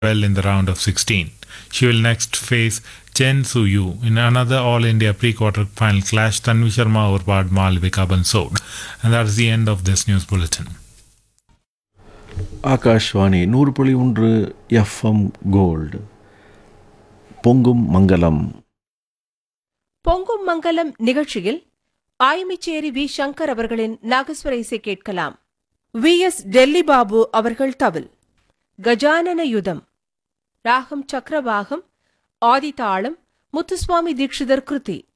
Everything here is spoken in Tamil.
well in the round of 16. She will next face Chen Su-yu in another All India pre-quarter final clash. Tanvi Sharma overpowered Malvika Bansod. And that is the end of this news bulletin. Akashvani நூறு புள்ளி ஒன்று எஃப்எம் கோல்டு பொங்கும் மங்கலம் பொங்கும் மங்கலம் நிகழ்ச்சியில் ஆயமிச்சேரி வி சங்கர் அவர்களின் நாகஸ்வர இசை கேட்கலாம் வி எஸ் டெல்லி பாபு அவர்கள் தவில் கஜானன யுதம் ராகம் சக்கரவாகம் ஆதிதாளம் முத்துசுவாமி தீட்சிதர் கிருதி